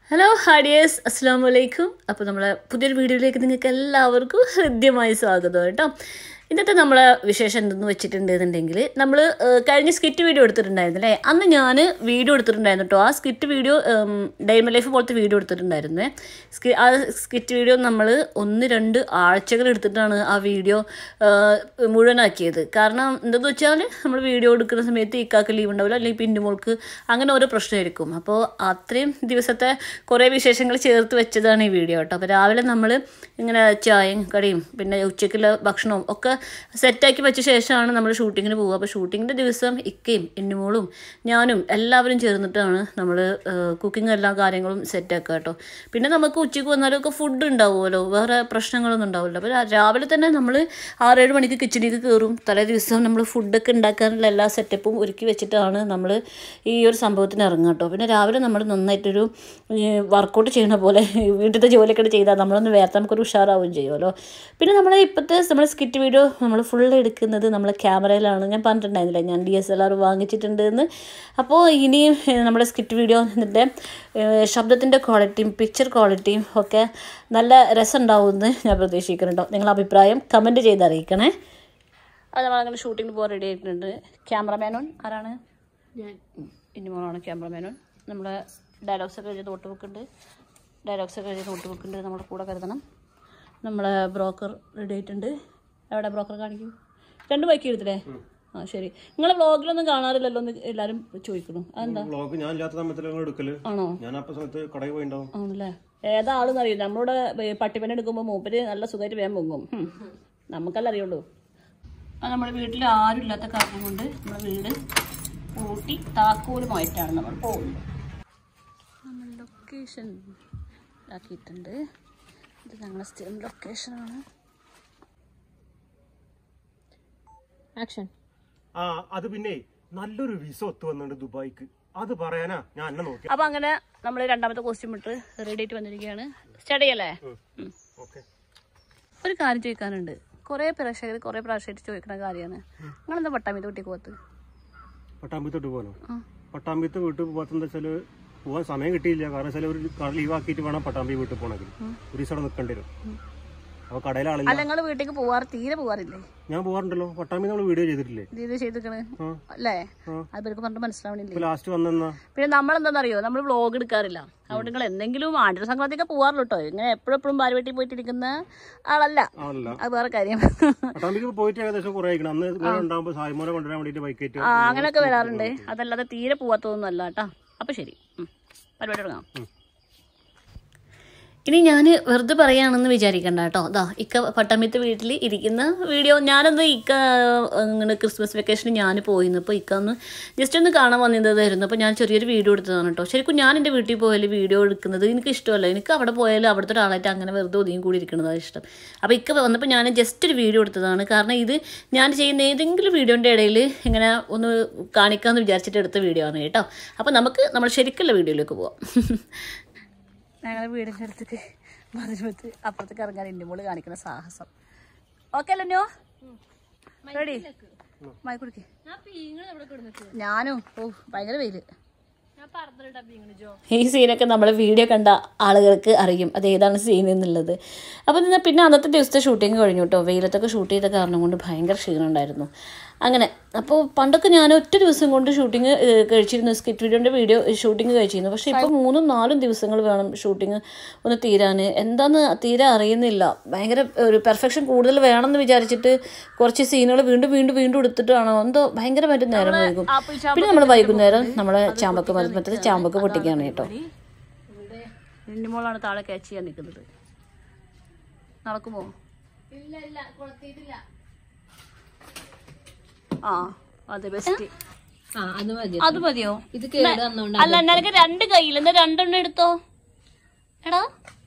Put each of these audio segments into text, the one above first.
Hello ഹാഡിയേഴ്സ് അസ്സാം വലൈക്കും അപ്പോൾ നമ്മളെ പുതിയൊരു വീഡിയോയിലേക്ക് നിങ്ങൾക്ക് എല്ലാവർക്കും ഹൃദ്യമായി സ്വാഗതം കേട്ടോ ഇന്നത്തെ നമ്മളെ വിശേഷം എന്തെന്ന് വെച്ചിട്ടുണ്ടെന്നുണ്ടെങ്കിൽ നമ്മൾ കഴിഞ്ഞ സ്കിറ്റ് വീഡിയോ എടുത്തിട്ടുണ്ടായിരുന്നു അല്ലേ അന്ന് ഞാൻ വീഡിയോ എടുത്തിട്ടുണ്ടായിരുന്നു കേട്ടോ ആ സ്കിറ്റ് വീഡിയോ ഡൈമ ലൈഫ് പോലത്തെ വീഡിയോ എടുത്തിട്ടുണ്ടായിരുന്നേ സ്കി ആ സ്കിറ്റ് വീഡിയോ നമ്മൾ ഒന്ന് രണ്ട് ആഴ്ചകൾ എടുത്തിട്ടാണ് ആ വീഡിയോ മുഴുവനാക്കിയത് കാരണം എന്താണെന്ന് വെച്ചാൽ നമ്മൾ വീഡിയോ എടുക്കുന്ന സമയത്ത് ഇക്കാക്ക് ലീവ് ഉണ്ടാവില്ല അല്ലെങ്കിൽ പിന്നുമോൾക്ക് അങ്ങനെ ഓരോ പ്രശ്നമായിരിക്കും അപ്പോൾ അത്രയും ദിവസത്തെ കുറേ വിശേഷങ്ങൾ ചേർത്ത് വെച്ചതാണ് ഈ വീഡിയോ കേട്ടോ അപ്പോൾ രാവിലെ നമ്മൾ ഇങ്ങനെ ചായയും കടിയും പിന്നെ ഉച്ചയ്ക്കുള്ള ഭക്ഷണവും ഒക്കെ സെറ്റാക്കി വെച്ച ശേഷമാണ് നമ്മൾ ഷൂട്ടിങ്ങിന് പോവുക അപ്പോൾ ഷൂട്ടിങ്ങിൻ്റെ ദിവസം ഇക്കയും എന്നുമോളും ഞാനും എല്ലാവരും ചേർന്നിട്ടാണ് നമ്മൾ കുക്കിംഗ് എല്ലാ കാര്യങ്ങളും സെറ്റാക്കുക കേട്ടോ പിന്നെ നമുക്ക് ഉച്ചയ്ക്ക് വന്നാലൊക്കെ ഫുഡ് ഉണ്ടാവുമല്ലോ വേറെ പ്രശ്നങ്ങളൊന്നും ഉണ്ടാവില്ല അപ്പോൾ രാ- രാവിലെ തന്നെ നമ്മൾ ആറേഴ് മണിക്ക് കിച്ചണിലേക്ക് കയറും തലേ ദിവസം നമ്മൾ ഫുഡൊക്കെ ഉണ്ടാക്കാനുള്ള എല്ലാ സെറ്റപ്പും ഒരുക്കി വെച്ചിട്ടാണ് നമ്മൾ ഈ ഒരു സംഭവത്തിന് ഇറങ്ങുക കേട്ടോ പിന്നെ രാവിലെ നമ്മൾ നന്നായിട്ടൊരു വർക്കൗട്ട് ചെയ്യണ പോലെ വീട്ടിലത്തെ ജോലിയൊക്കെ ചെയ്താൽ നമ്മളൊന്ന് വേർത്ത് നമുക്കൊരു ഉഷാറാവുകയും ചെയ്യുമല്ലോ പിന്നെ നമ്മൾ ഇപ്പോഴത്തെ നമ്മൾ സ്കിറ്റ് വീഡിയോ നമ്മൾ ഫുൾ എടുക്കുന്നത് നമ്മൾ ക്യാമറയിലാണ് ഞാൻ പറഞ്ഞിട്ടുണ്ടായിരുന്നില്ല ഞാൻ ഡി എസ് എൽ ആർ വാങ്ങിച്ചിട്ടുണ്ട് എന്ന് അപ്പോൾ ഇനിയും ഏഹ്, നമ്മുടെ സ്കിറ്റ് വീഡിയോ ഇതിൻ്റെ ശബ്ദത്തിൻ്റെ ക്വാളിറ്റിയും പിക്ചർ ക്വാളിറ്റിയും ഒക്കെ നല്ല രസമുണ്ടാവുമെന്ന് ഞാൻ പ്രതീക്ഷിക്കുന്നുണ്ടോ നിങ്ങളുടെ അഭിപ്രായം കമൻറ്റ് ചെയ്ത് അറിയിക്കണേ അത് നമ്മളങ്ങനെ ഷൂട്ടിങ്ങിന് പോകാൻ റെഡി ആയിട്ടുണ്ട് ക്യാമറമാനോൻ ആരാണ് ഞാൻ ഇനിമോളാണ് ക്യാമറമാനോൻ നമ്മുടെ ഡയലോഗ്സ് ഒക്കെ എഴുതി നോട്ട് ബുക്ക് ഉണ്ട് ഡയലോഗ്സ് ഒക്കെ എഴുതി നോട്ട് ബുക്ക് ഉണ്ട് നമ്മുടെ കൂടെ കരുതണം നമ്മളെ ബ്രോക്കർ റെഡി ആയിട്ടുണ്ട് എവിടെ ബ്രോക്കർ കാണിക്കും രണ്ട് ബൈക്ക് എടുത്തില്ലേ ആ ശരി നിങ്ങളെ വ്ളോഗിലൊന്നും കാണാറില്ലല്ലോ എന്ന് എല്ലാവരും ചോദിക്കുന്നു അതെന്താ വ്ളോഗ് ഞാൻ ഇല്ലാത്ത സമയത്തിലാണ് എടുക്കല് ആണോ ഞാൻ അപ്പൊ സമയത്ത് കടയിൽ പോയിണ്ടാവും ആണല്ലേ ഏതാ ആളെന്ന് അറിയില്ല നമ്മളോട് പട്ടിപ്പനെ എടുക്കുമ്പോൾ മൂപ്പര് നല്ല സുഖമായിട്ട് വേഗം പൊങ്ങും ഹും. നമുക്കല്ല അറിയുള്ളൂ അത് നമ്മുടെ വീട്ടിൽ ആരും ഇല്ലാത്ത കാരണം കൊണ്ട് നമ്മുടെ വീട് പൂട്ടി താക്കോലുമായിട്ടാണ് നമ്മൾ പോകുന്നത് നമ്മൾ ലൊക്കേഷൻ ആക്കിയിട്ടുണ്ട് ഇത് ഞങ്ങളുടെ സ്ഥിരം ലൊക്കേഷനാണ് ആക്ഷൻ ആ അത് പിന്നെ നല്ലൊരു വിസ ഒത്തു വന്നിട്ടുണ്ട് ദുബായിക്ക് അത് പറയാനാ ഞാൻ എന്നെ നോക്കി അപ്പൊ അങ്ങനെ നമ്മൾ രണ്ടാമത്തെ കോസ്റ്റ്യൂം ഇട്ട് റെഡി ആയിട്ട് വന്നിരിക്കുകയാണ് സ്റ്റഡി അല്ലേ ഉം. ഓക്കെ ഒരു കാര്യം ചോദിക്കാനുണ്ട് കുറേ പ്രേക്ഷകർ കുറേ പ്രാവശ്യമായിട്ട് ചോദിക്കുന്ന കാര്യമാണ് നിങ്ങളെന്താ പട്ടാമി തൊട്ടി പോകത്ത് പട്ടാമ്പിത്തോട്ട് പോകാനോ പട്ടാമ്പിത്ത് വീട്ടിൽ പോകാത്ത വെച്ചാല് പോകാൻ സമയം കിട്ടിയില്ല കാരണം വെച്ചാൽ ഒരു കട ലീവ് ആക്കിയിട്ട് വേണം പട്ടാമ്പി വീട്ടിൽ പോകണമെങ്കിൽ ഒരു ദിവസം അവിടെ നിൽക്കേണ്ടി വരും അപ്പൊ കടയിൽ ആളില്ല അല്ല നിങ്ങൾ വീട്ടിലേക്ക് പോവാറ് തീരെ പോവാറില്ലേ ഞാൻ പോകാറുണ്ടല്ലോ പട്ടാമ്പി നമ്മൾ വീഡിയോ ചെയ്തിട്ടില്ലേ ഇത് ചെയ്തിക്കണ് ആ. അല്ലേ ആ. അത് ഇവർക്ക് പറഞ്ഞിട്ട് മനസ്സിലാവണില്ലേ ഇപ്പൊ ലാസ്റ്റ് വന്നെന്നാ പിന്നെ നമ്മളെന്താണെന്നറിയോ നമ്മൾ വ്ളോഗ് എടുക്കാറില്ല അവിടെ നിങ്ങൾ എന്തെങ്കിലും ആണ്ടൊരു സംക്രാന്തിയൊക്കെ പോവാറുള്ളൂ കേട്ടോ ഇങ്ങനെ എപ്പോഴും എപ്പോഴും ഭാര്യ വീട്ടിൽ പോയിട്ടിരിക്കുന്ന ആളല്ല ആണല്ല അത് വേറെ കാര്യം പട്ടാമ്പിക്ക് പോയിട്ട് ഏകദേശം കുറെ ആയിക്കണം അന്ന് ഇവിടെ ഉണ്ടാകുമ്പോൾ സായ്മോനെ കൊണ്ടുവരാൻ വേണ്ടിയിട്ട് ബൈക്കേറ്റ് ആ അങ്ങനെയൊക്കെ വരാറുണ്ട് അതല്ലാതെ തീരെ പോവാത്തതൊന്നും അല്ല കേട്ടോ അപ്പൊ ശരി ഉം. പരിപാടി തുടങ്ങാം ഇനി ഞാൻ വെറുതെ പറയുകയാണെന്ന് വിചാരിക്കണ്ട കേട്ടോ അതാ ഇക്ക പട്ടാമ്പിത്തെ വീട്ടിൽ ഇരിക്കുന്ന വീഡിയോ ഞാനൊന്ന് ഇക്ക ഇങ്ങനെ ക്രിസ്മസ് വെക്കേഷന് ഞാൻ പോയിരുന്നു അപ്പോൾ ഇക്ക ഒന്ന് ജസ്റ്റ് ഒന്ന് കാണാൻ വന്നതായിരുന്നു അപ്പോൾ ഞാൻ ചെറിയൊരു വീഡിയോ എടുത്തതാണ് കേട്ടോ ശരിക്കും ഞാൻ എൻ്റെ വീട്ടിൽ പോയാൽ വീഡിയോ എടുക്കുന്നത് എനിക്ക് ഇഷ്ടമല്ല എനിക്ക് അവിടെ പോയാൽ അവിടുത്തെ ഒരാളായിട്ട് അങ്ങനെ വെറുതെ ഒതുങ്ങി കൂടി ഇരിക്കുന്നതാണ് ഇഷ്ടം അപ്പോൾ ഇക്ക വന്നപ്പോൾ ഞാൻ ജസ്റ്റ് ഒരു വീഡിയോ എടുത്തതാണ് കാരണം ഇത് ഞാൻ ചെയ്യുന്ന ഏതെങ്കിലും വീഡിയോൻ്റെ ഇടയിൽ ഇങ്ങനെ ഒന്ന് കാണിക്കാമെന്ന് വിചാരിച്ചിട്ട് എടുത്ത വീഡിയോ ആണ് കേട്ടോ അപ്പോൾ നമുക്ക് നമ്മൾ ശരിക്കുള്ള വീഡിയോയിലേക്ക് പോവാം ഞങ്ങളുടെ വീടിൻ്റെ അടുത്തേക്ക് മതിമത്ത് അപ്പുറത്തേക്ക് ഇറങ്ങാൻ എൻ്റെ മോള് കാണിക്കുന്ന സാഹസം ഓക്കെ അല്ലോ റെഡി മായി കുടിക്ക് ഞാനും ഓ ഭയങ്കര വെയില് ഈ സീനൊക്കെ നമ്മൾ വീഡിയോ കണ്ട ആളുകൾക്ക് അറിയും അത് ഏതാണ് സീൻ എന്നുള്ളത് അപ്പോൾ പിന്നെ പിന്നെ അന്നത്തെ ദിവസത്തെ ഷൂട്ടിങ് കഴിഞ്ഞു കേട്ടോ വെയിലത്തൊക്കെ ഷൂട്ട് ചെയ്ത കാരണം കൊണ്ട് ഭയങ്കര ക്ഷീണം ഉണ്ടായിരുന്നു അങ്ങനെ അപ്പോൾ പണ്ടൊക്കെ ഞാൻ ഒറ്റ ദിവസം കൊണ്ട് ഷൂട്ടിങ് കഴിച്ചിരുന്നു സ്കിറ്റ് വീഡിയോൻ്റെ വീഡിയോ ഷൂട്ടിങ് കഴിച്ചിരുന്നു പക്ഷേ ഇപ്പോൾ മൂന്നും നാലും ദിവസങ്ങൾ വേണം ഷൂട്ടിങ് ഒന്ന് തീരാൻ എന്താന്ന് തീരെ അറിയുന്നില്ല ഭയങ്കര ഒരു പെർഫെക്ഷൻ കൂടുതൽ വേണമെന്ന് വിചാരിച്ചിട്ട് കുറച്ച് സീനുകൾ വീണ്ടും വീണ്ടും വീണ്ടും എടുത്തിട്ടാണോ എന്തോ ഭയങ്കരമായിട്ട് നേരം വൈകും പിന്നെ നമ്മൾ വൈകുന്നേരം നമ്മളെ ചാമ്പക്ക് മറ്റേ ചാമ്പക്ക് പൊട്ടിക്കുകയാണ് കേട്ടോ മോളാണ് താഴെ ക്യാച്ച് ചെയ്യാൻ നിൽക്കുന്നത് നടക്കുമോ ആ അതെ ബെസ്റ്റ് ആ അത് മതി അത് മതിയോ ഇത് കേട് വന്നോണ്ട് അല്ല നിനക്ക് രണ്ട് കയ്യിൽ എന്നാ രണ്ടെണ്ണം എടുത്തോ എടാ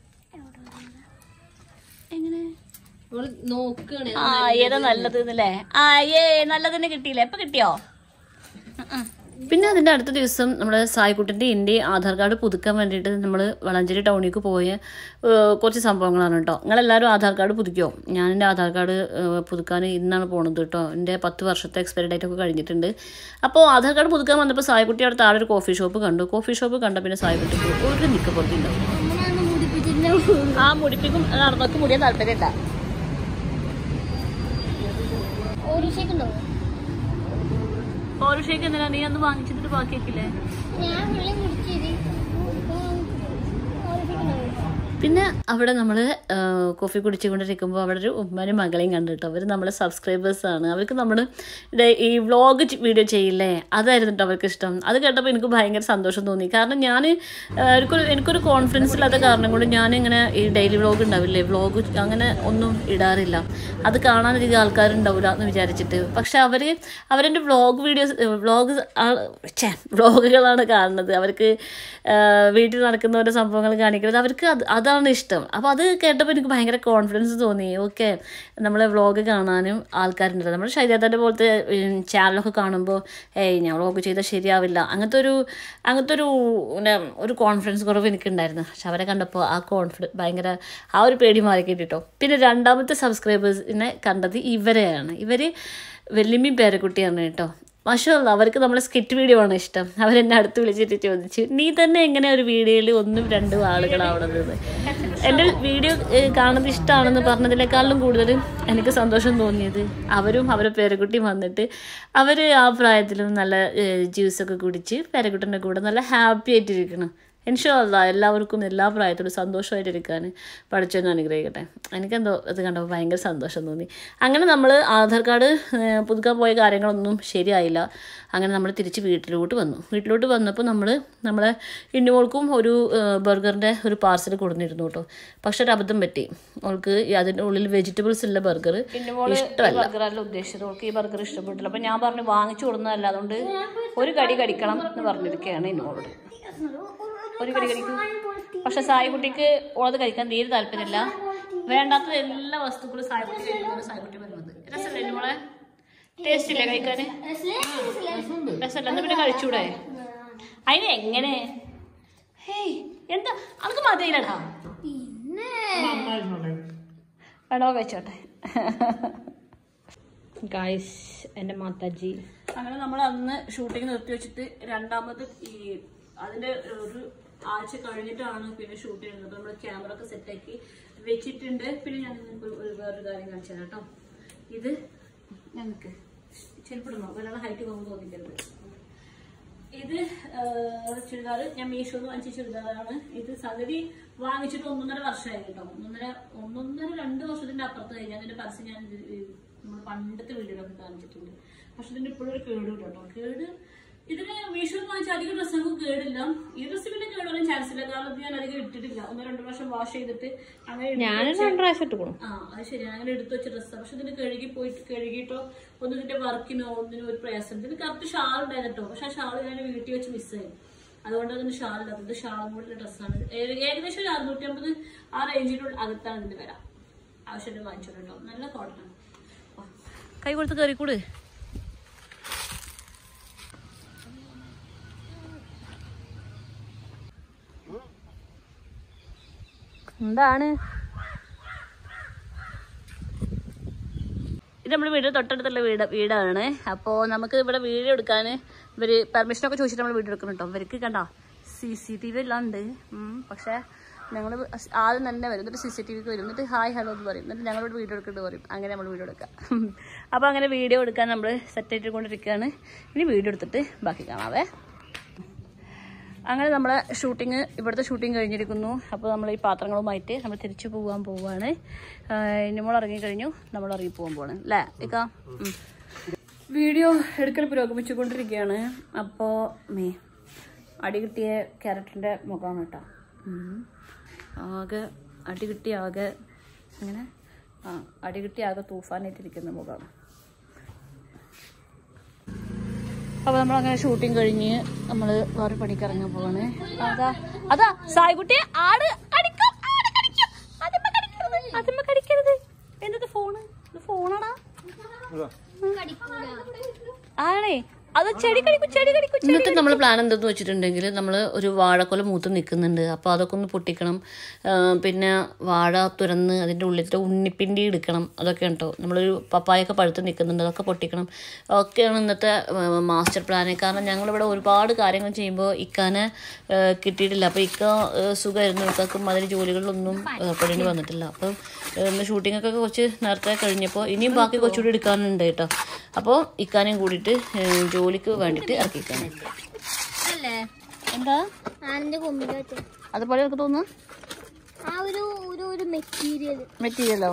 എങ്ങനെ അവള് നോക്കാണ് ആ ഏതാ നല്ലത് എന്നല്ലേ ആ ഏ നല്ലതിന് കിട്ടിയില്ലേ എപ്പൊ കിട്ടിയോ ഉം, ഉം. പിന്നെ അതിൻ്റെ അടുത്ത ദിവസം നമ്മുടെ സായിക്കുട്ടിൻ്റെ എൻ്റെ ആധാർ കാർഡ് പുതുക്കാൻ വേണ്ടിയിട്ട് നമ്മൾ വളഞ്ചേരി ടൗണിലേക്ക് പോയ ഏഹ്, കുറച്ച് സംഭവങ്ങളാണ് കേട്ടോ നിങ്ങളെല്ലാവരും ആധാർ കാർഡ് പുതുക്കിയോ ഞാൻ എൻ്റെ ആധാർ കാർഡ് ഏഹ്, പുതുക്കാൻ ഇന്നാണ് പോണത് കേട്ടോ എൻ്റെ പത്ത് വർഷത്തെ എക്സ്പയറി ഡേറ്റ് ഒക്കെ കഴിഞ്ഞിട്ടുണ്ട് അപ്പോൾ ആധാർ കാർഡ് പുതുക്കാൻ വന്നപ്പോൾ സായിക്കുട്ടി അവിടെ താഴെ ഒരു കോഫി ഷോപ്പ് കണ്ടു കോഫി ഷോപ്പ് കണ്ട പിന്നെ സായിക്കുട്ടിക്ക് ഒരു നിൽക്ക പൊറുത്തിണ്ടാവും അങ്ങനെയാണ് മുടിപ്പിച്ചിട്ടുണ്ടാവും ആ മുടിപ്പിക്കും നടന്നൊക്കെ മുടിയാൻ താല്പര്യമില്ല ഓടിച്ചേക്കുണ്ടാവും ഓരോ ഷേക്ക് എന്തിനാ നീ അന്ന് വാങ്ങിച്ചിട്ട് ബാക്കി വെക്കില്ലേ ഞാൻ വെള്ളം കുടിച്ചത് ഓടിച്ചേക്കുണ്ടാവും പിന്നെ അവിടെ നമ്മൾ കോഫി കുടിച്ചുകൊണ്ടിരിക്കുമ്പോൾ അവിടെ ഒരു ഉമ്മനും മകളെയും കണ്ടിട്ടോ അവർ നമ്മളെ സബ്സ്ക്രൈബേഴ്സാണ് അവർക്ക് നമ്മൾ ഈ വ്ളോഗ് വീഡിയോ ചെയ്യില്ലേ അതായിരുന്നു കേട്ടോ അവർക്ക് ഇഷ്ടം അത് കേട്ടപ്പോൾ എനിക്ക് ഭയങ്കര സന്തോഷം തോന്നി കാരണം ഞാൻ എനിക്കൊരു എനിക്കൊരു കോൺഫിഡൻസ് ഇല്ലാത്ത കാരണം കൊണ്ട് ഞാനിങ്ങനെ ഈ ഡെയിലി വ്ളോഗ് ഉണ്ടാവില്ലേ വ്ളോഗ് അങ്ങനെ ഒന്നും ഇടാറില്ല അത് കാണാനധികം ആൾക്കാരുണ്ടാവില്ല എന്ന് വിചാരിച്ചിട്ട് പക്ഷെ അവർ അവരെൻ്റെ വ്ളോഗ് വീഡിയോസ് വ്ളോഗ് ഛേ വ്ളോഗുകളാണ് കാണുന്നത് അവർക്ക് ആ, വീട്ടിൽ നടക്കുന്ന ഓരോ സംഭവങ്ങൾ കാണിക്കുന്നത് അവർക്ക് അത് അതാണ് ഇഷ്ടം അപ്പോൾ അത് കേട്ടപ്പോൾ എനിക്ക് ഭയങ്കര കോൺഫിഡൻസ് തോന്നി ഓക്കെ നമ്മളെ വ്ളോഗ് കാണാനും ആൾക്കാരുണ്ട് നമ്മുടെ ശരീരത്തിൻ്റെ പോലത്തെ ഉം, ചാനലൊക്കെ കാണുമ്പോൾ ഏയ് ഞാൻ വ്ളോഗ് ചെയ്താൽ ശരിയാവില്ല അങ്ങനത്തെ ഒരു അങ്ങനത്തെ ഒരു പിന്നെ ഒരു കോൺഫിഡൻസ് കുറവ് എനിക്കുണ്ടായിരുന്നു പക്ഷെ അവരെ കണ്ടപ്പോൾ ആ കോൺഫിഡൻസ് ഭയങ്കര ആ ഒരു പേടി മാറി കിട്ടിട്ടോ പിന്നെ രണ്ടാമത്തെ സബ്സ്ക്രൈബേഴ്സിനെ കണ്ടത് ഇവരെയാണ് ഇവർ വെല്ലുമ്മയും പേരക്കുട്ടിയാണ് കേട്ടോ മാഷല്ല അവർക്ക് നമ്മളെ സ്കിറ്റ് വീഡിയോ ആണ് ഇഷ്ടം അവരെന്നെ അടുത്ത് വിളിച്ചിട്ട് ചോദിച്ചു നീ തന്നെ എങ്ങനെ ഒരു വീഡിയോയിൽ ഒന്നും രണ്ടും ആളുകളാവണത് എൻ്റെ വീഡിയോ ഏഹ്, കാണുന്നത് ഇഷ്ടമാണെന്ന് പറഞ്ഞതിനേക്കാളും കൂടുതൽ എനിക്ക് സന്തോഷം തോന്നിയത് അവരും അവരെ പേരക്കുട്ടിയും വന്നിട്ട് അവർ ആ പ്രായത്തിലും നല്ല ഏഹ്, ജ്യൂസൊക്കെ കുടിച്ച് പേരക്കുട്ടൻ്റെ കൂടെ നല്ല ഹാപ്പി ആയിട്ടിരിക്കണം ഇൻഷല്ല എല്ലാവർക്കും എല്ലാ പ്രായത്തിലും സന്തോഷമായിട്ടിരിക്കാൻ പഠിച്ചൊന്ന് അനുഗ്രഹിക്കട്ടെ എനിക്കെന്തോ ഇത് കണ്ടപ്പോൾ ഭയങ്കര സന്തോഷം തോന്നി അങ്ങനെ നമ്മൾ ആധാർ കാർഡ് ഏഹ്, പുതുക്കാൻ പോയ കാര്യങ്ങളൊന്നും ശരിയായില്ല അങ്ങനെ നമ്മൾ തിരിച്ച് വീട്ടിലോട്ട് വന്നു വീട്ടിലോട്ട് വന്നപ്പോൾ നമ്മൾ നമ്മളെ ഇന്നുമോൾക്കും ഒരു ബർഗറിൻ്റെ ഒരു പാർസൽ കൊടുത്തിരുന്നു കേട്ടോ പക്ഷെ ഒരു അബദ്ധം പറ്റി അവൾക്ക് ഈ അതിൻ്റെ ഉള്ളിൽ വെജിറ്റബിൾസ് ഉള്ള ബർഗർ ഇഷ്ടമല്ല ബർഗറല്ല ഉദ്ദേശിച്ചത് അവൾക്ക് ഈ ബർഗർ ഇഷ്ടപ്പെട്ടില്ല അപ്പോൾ ഞാൻ പറഞ്ഞു വാങ്ങിച്ചു കൊടുക്കുന്നതല്ല അതുകൊണ്ട് ഒരു കടി കടിക്കണം എന്ന് പറഞ്ഞിരിക്കുകയാണ് ഇന്നോളോട് ഒരു കടി കടിക്കും പക്ഷെ സായിക്കുട്ടിക്ക് ഉള്ളത് കഴിക്കാൻ തീരെ താല്പര്യമില്ല വേണ്ടാത്ത എല്ലാ വസ്തുക്കളും സായിക്കുട്ടി കഴിക്കുന്നത് സായിക്കുട്ടി വരുന്നത് രസമല്ലേ മോളെ ടേസ്റ്റ് ഇല്ലേ കഴിക്കാന് രസമല്ല എന്നാ പിന്നെ കഴിച്ചൂടെ അതിന് എങ്ങനെ ഹേയ് എന്താ അനക്ക് മതിയില്ലടാ പിന്നെ വേണോ കഴിച്ചോട്ടെ ഗായ്സ് എന്റെ മാതാജി അങ്ങനെ നമ്മൾ അന്ന് ഷൂട്ടിംഗ് നിർത്തി വെച്ചിട്ട് രണ്ടാമത് ഈ അതിന്റെ ഒരു ആഴ്ച കഴിഞ്ഞിട്ടാണ് പിന്നെ ഷൂട്ട് ചെയ്യുന്നത് അപ്പൊ നമ്മൾ ക്യാമറ ഒക്കെ സെറ്റാക്കി വെച്ചിട്ടുണ്ട് പിന്നെ ഞാൻ നിങ്ങൾക്ക് ഒരു- ഒരു വേറൊരു കാര്യം കാണിച്ചു തരാം കേട്ടോ ഇത് ഞങ്ങൾക്ക് ചെരുപ്പിടുന്നോ ഒരാളെ ഹൈറ്റ് പോകുമ്പോൾ തോന്നിക്കരുത് ഇത് ചുരിദാർ ഞാൻ മീഷോന്ന് വാങ്ങിച്ച ചുരിദാറാണ് ഇത് സംഗതി വാങ്ങിച്ചിട്ട് ഒന്നൊന്നര വർഷമായി കേട്ടോ ഒന്നൊന്നര ഒന്നൊന്നര രണ്ട് വർഷത്തിന്റെ അപ്പുറത്ത് കഴിഞ്ഞാൽ അതിന്റെ പരസ്യം ഞാൻ നമ്മൾ പണ്ടത്തെ വീഡിയോയിലൊക്കെ കാണിച്ചിട്ടുണ്ട് പക്ഷെ ഇതിന്റെ ഇപ്പോഴും ഒരു കേട് ഇല്ല കേട്ടോ കേട് ഇതിന് മീഷോന്ന് വാങ്ങിച്ച അധികം ഡ്രസ്സുകൾക്ക് കേടില്ല ഈ ഡ്രസ്സ് പിന്നെ കേടാൻ ചാൻസ് ഇല്ല കാരണം ഇത് ഞാൻ അധികം ഇട്ടിട്ടില്ല ഒന്ന് രണ്ട് പ്രാവശ്യം വാഷ് ചെയ്തിട്ട് അങ്ങനെ എടുത്ത് ഞാൻ വെച്ച് രണ്ട് പ്രാവശ്യം ഇട്ടുകൊള്ളു ആ അത് ശരി അങ്ങനെ എടുത്തു വെച്ച ഡ്രസ്സാണ് പക്ഷെ ഇതിന് കഴുകി പോയിട്ട് കഴുകിയിട്ടോ ഒന്നും ഇതിന്റെ വർക്കിനോ ഒന്നിനും ഒരു പ്രയാസം ഇതിന് കറക്റ്റ് ഷാൾ ഉണ്ടായിരുന്നു പക്ഷെ ആ ഷാൾ ഞാൻ വീട്ടിൽ വെച്ച് മിസ്സായി അതുകൊണ്ട് അതിന് ഷാൾ ഇല്ലാത്തത് ഷാളും കൂടെ ഡ്രസ്സാണ് ഏകദേശം ഒരു അറുന്നൂറ്റി അമ്പത് ആ റേഞ്ചിനുള്ള അകത്താണ് ഇതിന്റെ വില ആവശ്യമായിട്ട് വാങ്ങിച്ചോട്ടോ നല്ല കോട്ടൺ കൈ കൊടുത്ത് കയറിക്കൂട് എന്താണ് ഇത് നമ്മുടെ വീട് തൊട്ടടുത്തുള്ള വീട് വീടാണ് അപ്പോൾ നമുക്ക് ഇവിടെ വീഡിയോ എടുക്കാൻ ഇവർ പെർമിഷനൊക്കെ ചോദിച്ചിട്ട് നമ്മൾ വീഡിയോ എടുക്കണം കേട്ടോ ഇവർക്ക് കണ്ടോ സി സി ടി വി എല്ലാം ഉണ്ട് ഉം, പക്ഷേ ഞങ്ങൾ ആദ്യം തന്നെ വരും എന്നിട്ട് സി സി ടി വിക്ക് വരും എന്നിട്ട് ഹായ് ഹലോ എന്ന് പറയും എന്നിട്ട് ഞങ്ങളോട് വീഡിയോ എടുക്കേണ്ടി പറയും അങ്ങനെ നമ്മൾ വീഡിയോ എടുക്കാം അപ്പോൾ അങ്ങനെ വീഡിയോ എടുക്കാൻ നമ്മൾ സെറ്റ് ആയിട്ടിരിക്കൊണ്ടിരിക്കുകയാണ് ഇനി വീഡിയോ എടുത്തിട്ട് ബാക്കി കാണാവേ അങ്ങനെ നമ്മളെ ഷൂട്ടിങ് ഇവിടുത്തെ ഷൂട്ടിങ് കഴിഞ്ഞിരിക്കുന്നു അപ്പോൾ നമ്മൾ ഈ പാത്രങ്ങളുമായിട്ട് നമ്മൾ തിരിച്ചു പോകാൻ പോവുകയാണ് നമ്മൾ ഇറങ്ങിക്കഴിഞ്ഞു നമ്മൾ ഇറങ്ങി പോകാൻ പോവാണ് അല്ലേ ഇക്ക ഉം. വീഡിയോ എടുക്കൽ പുരോഗമിച്ചുകൊണ്ടിരിക്കുകയാണ് അപ്പോൾ മേ അടി കിട്ടിയ ക്യാരറ്റിൻ്റെ മുഖമാണ് കേട്ടോ ഉം. ആകെ അടി കിട്ടി ആകെ അങ്ങനെ ആ അടി കിട്ടി ആകെ തൂഫാനായിട്ടിരിക്കുന്ന മുഖമാണ് അപ്പൊ നമ്മളങ്ങനെ ഷൂട്ടിങ് കഴിഞ്ഞ് നമ്മള് വേറെ പണിക്ക് ഇറങ്ങാൻ പോവാണ് അതാ അതാ സായിക്കുട്ടി ആട് കടിക്കും ആട് കടിക്കും അതിമ്മ കടിക്കരുത് അതിമ്മ കടിക്കരുത് എന്തത് ഫോണ് ഇത് ഫോണാടാ കടിക്കൂല ആണേ അത് ചെടി കടിക്കും ചെടി കടിക്കും ഇന്നത്തെ നമ്മൾ പ്ലാൻ എന്തെന്ന് വെച്ചിട്ടുണ്ടെങ്കിൽ നമ്മൾ ഒരു വാഴക്കൊല മൂത്ത് നിൽക്കുന്നുണ്ട് അപ്പോൾ അതൊക്കെ ഒന്ന് പൊട്ടിക്കണം ആ, പിന്നെ വാഴ തുറന്ന് അതിൻ്റെ ഉള്ളിലത്തെ ഉണ്ണിപ്പിണ്ടി എടുക്കണം അതൊക്കെ ഉണ്ടോ നമ്മളൊരു പപ്പായൊക്കെ പഴുത്ത് നിൽക്കുന്നുണ്ട് അതൊക്കെ പൊട്ടിക്കണം ഒക്കെയാണ് ഇന്നത്തെ ആ, മാസ്റ്റർ പ്ലാന് കാരണം ഞങ്ങളിവിടെ ഒരുപാട് കാര്യങ്ങൾ ചെയ്യുമ്പോൾ ഇക്കാനെ ആ, കിട്ടിയിട്ടില്ല അപ്പോൾ ഇക്ക ആ, സുഖമായിരുന്നു ഇക്കാക്കും അതിന് ജോലികളിലൊന്നും ഏർപ്പെടേണ്ടി വന്നിട്ടില്ല അപ്പം ആ, ഇന്ന് ഷൂട്ടിങ്ങൊക്കെ കുറച്ച് നേരത്തെ കഴിഞ്ഞപ്പോൾ ഇനിയും ബാക്കി കുറച്ചുകൂടി എടുക്കാനുണ്ട് കേട്ടോ അപ്പോൾ ഇക്കാനെയും കൂടിയിട്ട് ആ, ജോലിക്ക് വേണ്ടിയിട്ട് ഇറക്കിക്കാണ് അല്ലേ എന്താ ആനന്റെ കൊമ്പിൽ വെച്ച അതുപോലെ എനിക്ക് തോന്നുന്നു ആ ഒരു ഒരു ഒരു മെറ്റീരിയൽ മെറ്റീരിയലോ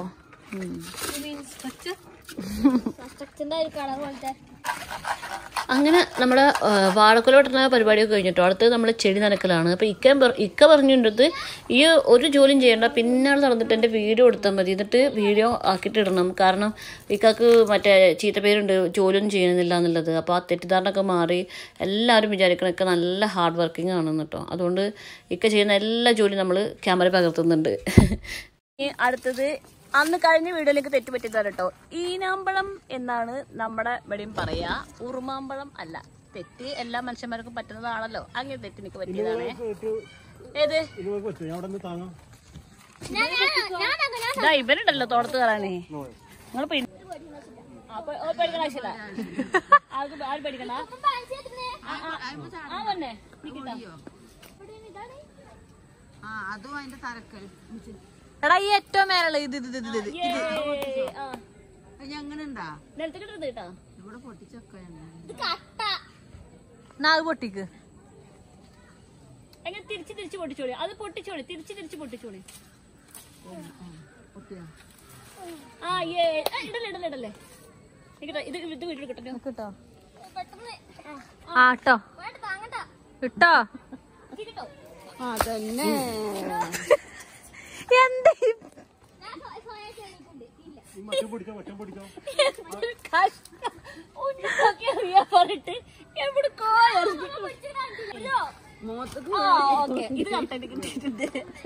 സ്ട്രക്ചറിന്റെ ഒരു കളർ പോലത്തെ അങ്ങനെ നമ്മുടെ ആ, വാഴക്കൊല വെട്ടുന്ന പരിപാടിയൊക്കെ കഴിഞ്ഞിട്ടോ അടുത്ത് നമ്മൾ ചെടി നനക്കലാണ് അപ്പോൾ ഇക്ക പറ- ഇക്ക പറഞ്ഞിട്ട് ഈ ഒരു ജോലിയും ചെയ്യേണ്ട പിന്നാൾ നടന്നിട്ട് എൻ്റെ വീഡിയോ എടുത്താൽ മതി എന്നിട്ട് വീഡിയോ ആക്കിയിട്ട് ഇടണം കാരണം ഇക്കാക്ക് മറ്റേ ചീത്ത പേരുണ്ട് ജോലിയൊന്നും ചെയ്യുന്നില്ല എന്നുള്ളത് അപ്പോൾ ആ തെറ്റിദ്ധാരണയൊക്കെ മാറി എല്ലാവരും വിചാരിക്കണൊക്കെ നല്ല ഹാർഡ് വർക്കിംഗ് ആണെന്ന് കേട്ടോ അതുകൊണ്ട് ഇക്ക ചെയ്യുന്ന എല്ലാ ജോലിയും നമ്മൾ ക്യാമറ പകർത്തുന്നുണ്ട് ഇനി അടുത്തത് അന്ന് കഴിഞ്ഞ വീഡിയോയിലേക്ക് തെറ്റുപറ്റിയതാണ് കേട്ടോ ഈനാമ്പഴം എന്നാണ് നമ്മുടെ ഇവിടെയും പറയാ ഉറുമാമ്പഴം അല്ല തെറ്റ് എല്ലാ മനുഷ്യന്മാർക്കും പറ്റുന്നതാണല്ലോ അങ്ങനെ തെറ്റ് എനിക്ക് പറ്റിയതാണ് ഏത് ഇരുപത് വെച്ചു ഞാൻ അവിടെ നിന്ന് താങ്ങാം ഇതാ ഇവരുണ്ടല്ലോ തോട്ടത്ത് കയറാനേ നിങ്ങൾ അപ്പൊ ഓ പേടിക്കണ ആവശ്യമില്ല ആർക്ക് ആര് പേടിക്കണ്ട ആ, ആ, ആ വന്നെ നിക്കണ്ട. അതും അതിന്റെ തരക്കൽ എടാ ഈ ഏറ്റവും മേലുള്ള ഇത് ഇത് ഇത് ഇത് ഏ, ആ. അത് അങ്ങനെ ഉണ്ടാ നിലത്ത് കിട്ടരുത് കേട്ടോ ഇവിടെ പൊട്ടിച്ചൊക്കെയാണ് നാ അത് പൊട്ടിക്ക് എങ്ങനെ തിരിച്ച് തിരിച്ച് പൊട്ടിച്ചോളി അത് പൊട്ടിച്ചോളി തിരിച്ച് തിരിച്ച് പൊട്ടിച്ചോളി ആ ഏ ആ, ഇടല്ലേ ഇടല്ലേ ഇടല്ലേ നിക്കട്ടെ, ഇത് ഇത് വീട്ടിൽ കിട്ടട്ടെ കിട്ടോ പെട്ടെന്ന് ആ ട്ടോ വേണ്ട താങ്ങണ്ട കിട്ടോ കിട്ടോ അതന്നെ എന്ത് ഞാൻ സ്വയം- സ്വയം ചെയ്തിട്ടുണ്ട് ഇല്ല ഈ മറ്റം പിടിച്ചോ മറ്റം പിടിച്ചോ കഷ്ടം ഒന്നൊക്കെ അറിയാൻ പറഞ്ഞിട്ട് എവിടുക്കോ എറിഞ്ഞിട്ട് ആ, ഓക്കേ. ഇത് കറക്റ്റായിട്ട് കിട്ടിയിട്ടുണ്ട്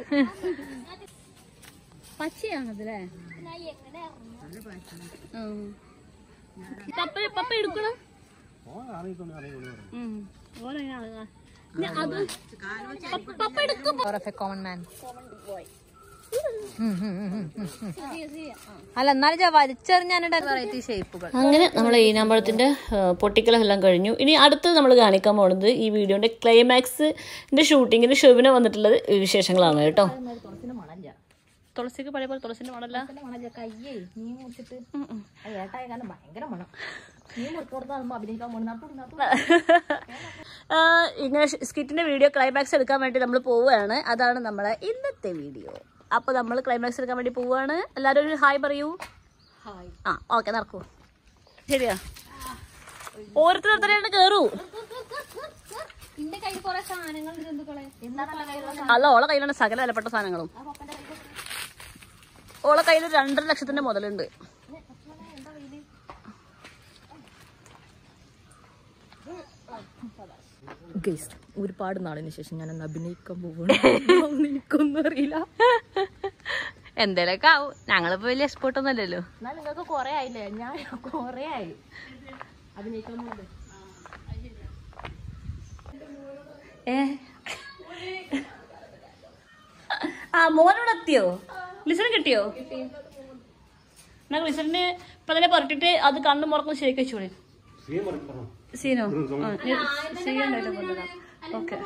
പച്ചയാണതല്ലേ ഞാൻ എങ്ങനെ ഇറങ്ങും ഉം. പപ്പ പപ്പ എടുക്കണം ഓ അറിയിക്കുന്നു അറിയിക്കുന്നു ഉം. ഓനങ്ങനെ ആളുക. ഇനി അത് പപ്പ- പപ്പ എടുക്കും കോമൺ മാൻ ശരിയാ ശരിയാ അല്ല എന്നാലും ഞാൻ വലിച്ചെറിഞ്ഞാണ് വെറൈറ്റി ഷേപ്പുകൾ അങ്ങനെ നമ്മൾ ഈനാമ്പഴത്തിൻ്റെ പൊട്ടിക്കലെല്ലാം കഴിഞ്ഞു ഇനി അടുത്ത് നമ്മൾ കാണിക്കാൻ പോകുന്നത് ഈ വീഡിയോൻ്റെ ക്ലൈമാക്സിൻ്റെ ഷൂട്ടിങ്ങിന് ഷോവിനെ വന്നിട്ടുള്ളത് വിശേഷങ്ങളാണ് കേട്ടോ തുളസിക്ക് പഴയ പോലെ തുളസിന്റെ മണല്ല കയ്യേ നീ മുറിച്ചിട്ട് ഏട്ടായ കാരണം ഭയങ്കര മണം നീ മുറിക്കോടത്താകുമ്പോ അഭിനയിക്കാൻ പോണ ആ, ഇങ്ങനെ സ്കിറ്റിന്റെ വീഡിയോ ക്ലൈമാക്സ് എടുക്കാൻ വേണ്ടി നമ്മൾ പോവുകയാണ് അതാണ് നമ്മളെ ഇന്നത്തെ വീഡിയോ അപ്പൊ നമ്മൾ ക്ലൈമാക്സ് എടുക്കാൻ വേണ്ടി പോവുകയാണ് എല്ലാവരും ഒരു ഹായ് പറയൂ ആ ഓക്കെ നടക്കൂ ശരിയാ ഓരോരുത്തരുടെ കേറൂ എന്റെ കയ്യിൽ കുറെ സാധനങ്ങൾ ജന്തുക്കളെ അല്ല ഓളെ കയ്യിലാണ് സകല വിലപ്പെട്ട സാധനങ്ങളും ഓളെ കയ്യിൽ രണ്ടര ലക്ഷത്തിന്റെ മുതലുണ്ട് ഒരുപാട് നാളിന് ശേഷം ഞാൻ ഒന്ന് അഭിനയിക്കാൻ പോവുകയാണ് എനിക്കൊന്നും അറിയില്ല എന്തേലൊക്കെ ആവും ഞങ്ങളിപ്പോ വലിയ എക്സ്പേർട്ട് ഒന്നും അല്ലല്ലോ എന്നാൽ നിങ്ങൾക്ക് കൊറേ ആയില്ലേ ഞാൻ കൊറേ ആയി അഭിനയിക്കാൻ പോകുന്നത് ഏ ആ മോനോട് എത്തിയോ ലിസൺ കിട്ടിയോ എന്നാ ലിസണിന് ഇപ്പൊ തന്നെ പറഞ്ഞിട്ട് അത് കണ്ണു മുറക്കും ശരിക്കും വെച്ചോളി സീൻ മറിക്കണം സീനോ ആ, സീനുണ്ടായിട്ട് കൊണ്ടുവരാം ഓക്കെ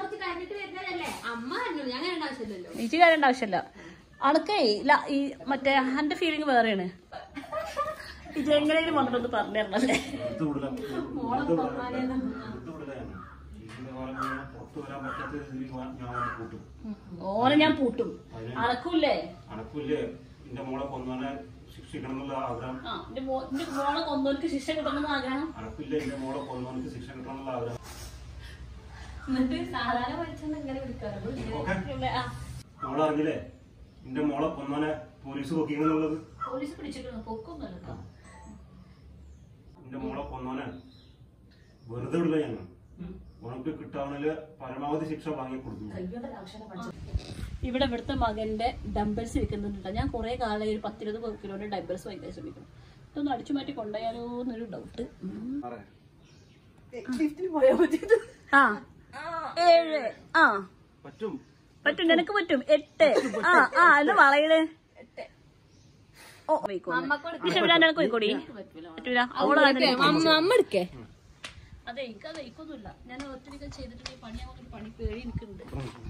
എനിക്ക് കാര്യണ്ട ആവശ്യമില്ല അണക്കേ ഇല്ല ഈ മറ്റേ എന്റെ ഫീലിംഗ് വേറെയാണ് ഇത് എങ്ങനെയെങ്കിലും വന്നിട്ടൊന്ന് പറഞ്ഞു തരണല്ലേ ഇത് വിടില്ല ഇത് വിടില്ല ഇത് വിടില്ല ഇതിന്റെ പോലെ ഞാൻ പുറത്ത് വരാൻ പറ്റാത്ത രീതിയിൽ ഞാൻ ഞാൻ അവനെ കൂട്ടും ഓനെ ഞാൻ പൂട്ടും അണക്കൂല്ലേ അനക്കില്ലേ എന്റെ മോളെ കൊന്നവനെ ശിക്ഷിക്കണം എന്നുള്ള ആഗ്രഹം ആ എന്റെ മോ എന്റെ മോളെ കൊന്നവർക്ക് ശിക്ഷ കിട്ടണമെന്ന് ആഗ്രഹം അനക്കില്ല എന്റെ മോളെ കൊന്നവനക്ക് ശിക്ഷ കിട്ടണം എന്നുള്ള ആഗ്രഹം എന്നിട്ട് സാധാരണ പഠിച്ചെന്ന് എങ്ങനെ ഓക്കെ വിളിക്കാറുണ്ട് നമ്മളറിഞ്ഞില്ലേ എന്റെ മോളെ കൊന്നവനെ പോലീസ് പൊക്കിയെന്നുള്ളത് പോലീസ് പിടിച്ചിട്ടുണ്ട് പൊക്കൊന്നുമല്ല കേട്ടോ എന്റെ മോളെ കൊന്നവനെ വെറുതെ വിടില്ല ഞങ്ങൾ ഉണക്ക് കിട്ടാവുന്നതില് പരമാവധി ശിക്ഷ വാങ്ങി കൊടുത്തു ഇവിടെ ഇവിടുത്തെ മകന്റെ ഡംബൽസ് വിൽക്കുന്നുണ്ട് ഞാൻ കുറെ കാലം ഒരു പത്തിരുപത് കിലോന്റെ ഡംബൽസ് വാങ്ങിക്കാൻ ശ്രമിക്കണം ഇതൊന്ന് അടിച്ചു മാറ്റി കൊണ്ടുപോയാലോ എന്നൊരു ഡൗട്ട് ആ ഏഴ് ആ പറ്റും പറ്റും നിനക്ക് പറ്റും എട്ട് ആ ആ എന്ന് വളയണ് ഓ പോയിക്കോട്ടെ കോഴിക്കോടി പറ്റൂല അവള് അമ്മ എടുക്കേ അതെ എനിക്ക് അത് എനിക്കൊന്നുമില്ല ഞാൻ ഒറ്റയ്ക്ക് ചെയ്തിട്ട് പണി ആവുന്ന പണി പേടി എനിക്കുണ്ട്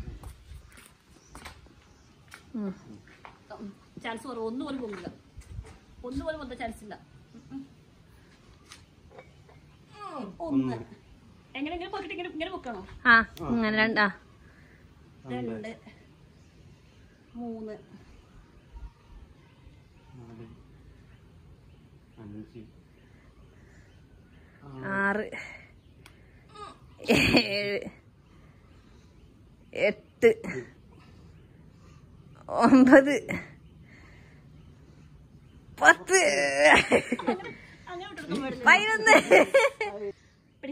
ചാൻസ് കുറവ് ഒന്നും പോലും പോകില്ല ഒന്നും പോലും വന്ന ചാൻസ് ഇല്ല ഉം. ഒന്ന് എങ്ങനെ ഇങ്ങനെ പോക്കിട്ട് ഇങ്ങനെ ഇങ്ങനെ പൊക്കണോ ആ അങ്ങനെ രണ്ടാ രണ്ട് മൂന്ന് നാല് അഞ്ച് ആറ് ഏഴ് എട്ട് ഒമ്പത് പത്ത് പതിനൊന്ന് പിടി.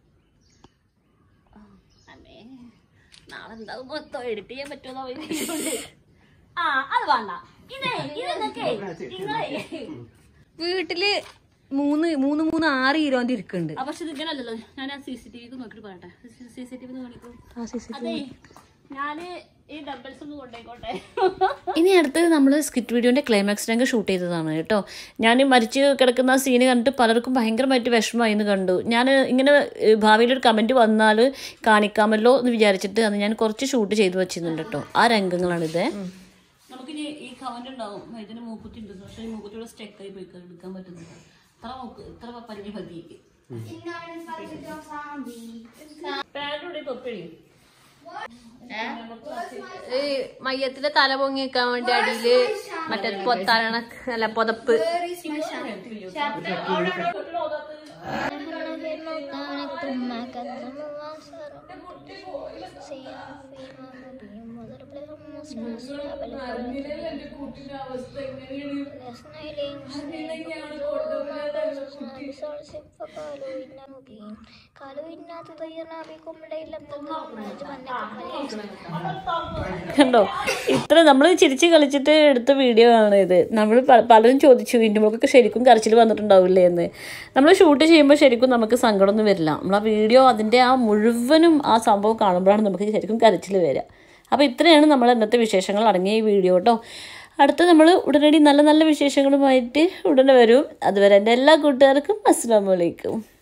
ആ, അമ്മേ നാളെ എന്താവും മൊത്തം എഡിറ്റ് ചെയ്യാൻ പറ്റുമോ ആ അത് വേണ്ട ഇതേ ഇതൊക്കെ നിങ്ങളെ വീട്ടില് മൂന്ന് മൂന്ന് മൂന്ന് ആറ് കിലോന്റെ ഇരിക്കുന്നുണ്ട് ആ പക്ഷെ ഇതിങ്ങനെ അല്ലല്ലോ ഞാൻ ആ സി സി ടി വിക്ക് നോക്കിട്ട് പറയട്ടെ സി സി ടി വി കാണിക്കും അതെ ഞാന് ഈ ഡബിൾസ് ഒന്ന് കൊണ്ടേക്കോട്ടെ ഇനി അടുത്തത് നമ്മൾ സ്കിറ്റ് വീഡിയോന്റെ ക്ലൈമാക്സ് രംഗം ഷൂട്ട് ചെയ്തതാണ് കേട്ടോ ഞാൻ മരിച്ച് കിടക്കുന്ന സീന് കണ്ടിട്ട് പലർക്കും ഭയങ്കരമായിട്ട് വിഷമമായി എന്ന് കണ്ടു ഞാൻ ഇങ്ങനെ ഏഹ്, ഭാവിയിൽ ഒരു കമന്റ് വന്നാൽ കാണിക്കാമല്ലോ എന്ന് വിചാരിച്ചിട്ട് അത് ഞാൻ കുറച്ച് ഷൂട്ട് ചെയ്ത് വെച്ചിരുന്നുണ്ട് കേട്ടോ ആ രംഗങ്ങളാണിത് നമുക്കിനി ഈ കമന്റ് ഉണ്ടാവും ഇതിന് മൂക്കുത്തി ഉണ്ട് പക്ഷേ ഈ മൂക്കുത്തിയുടെ സ്റ്റെക്കായി പോയി എടുക്കാൻ പറ്റുന്നില്ല ഇത്ര മൂക്ക് ഇത്ര പരിധി മതി പാൻറ്റുടെ തൊപ്പിഴി ഈ മയ്യത്തിന്റെ തല പൊങ്ങി വെക്കാൻ വേണ്ടി അടിയില് മറ്റേ പൊത്താരണ അല്ല പുതപ്പ് കണ്ടോ ഇത്ര നമ്മൾ ചിരിച്ച് കളിച്ചിട്ട് എടുത്ത വീഡിയോ ആണ് ഇത് നമ്മൾ പ- പലരും ചോദിച്ചു ഇതിൻ്റെ മുഖൊക്കെ ശരിക്കും കരച്ചിൽ വന്നിട്ടുണ്ടാവില്ലേ എന്ന് നമ്മൾ ഷൂട്ട് ചെയ്യുമ്പോൾ ശരിക്കും നമുക്ക് സങ്കടമൊന്നും വരില്ല നമ്മൾ ആ വീഡിയോ അതിൻ്റെ ആ മുഴുവനും ആ സംഭവം കാണുമ്പോഴാണ് നമുക്ക് ശരിക്കും കരച്ചിൽ വരിക അപ്പോൾ ഇത്രയാണ് നമ്മൾ ഇന്നത്തെ വിശേഷങ്ങൾ അടങ്ങിയ ഈ വീഡിയോ കേട്ടോ അടുത്ത നമ്മൾ ഉടനടി നല്ല നല്ല വിശേഷങ്ങളുമായിട്ട് ഉടനെ വരും അതുവരെ എൻ്റെ എല്ലാ കൂട്ടുകാർക്കും അസ്സാം വലൈക്കും